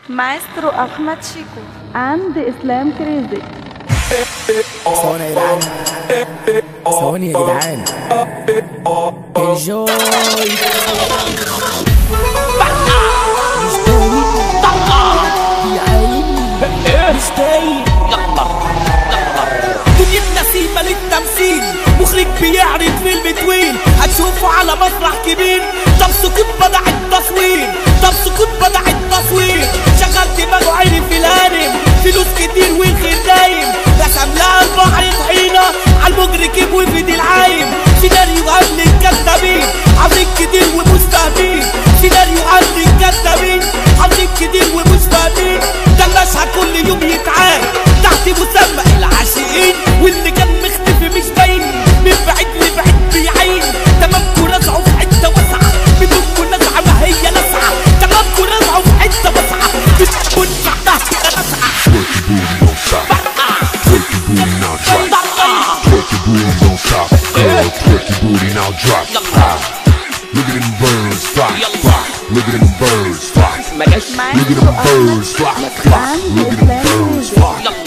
Maestro Ahmad Chico and Islam Crazy ثواني يا جدعان ثواني يا جدعان انجوي مش تايه دنيتنا سيما للتمثيل مخرج بيعرض فيلم طويل هتشوفه على مسرح كبير طب سكوت بدع التصوير طب سكوت بدع التصوير شغل دماغه عرف الهارم فلوس كتير والخير دايم رسم لها البحر طحينة على المجركب وفي العايم سيناريو قبل الكذابين عاملين كتير ومش فاهمين سيناريو قبل الكذابين عاملين كتير ومش فاهمين ده المشهد كل يوم يتعاد تحت مسمى العاشقين واللي كان مختفي مش باين من بعيد لبعيد بيعين تمامكوا رزعوا في حته واسعه بدونكوا نزعه ما هي لسعه تمامكوا رزعوا في حته واسعه بتكون بعدها لسعه Twerk your booty now, drop. Ah. Twerk your booty now, drop. Ah. Look at them birds fly, fly. Look at them birds fly. Look at them birds fly, fly. Look at them birds fly.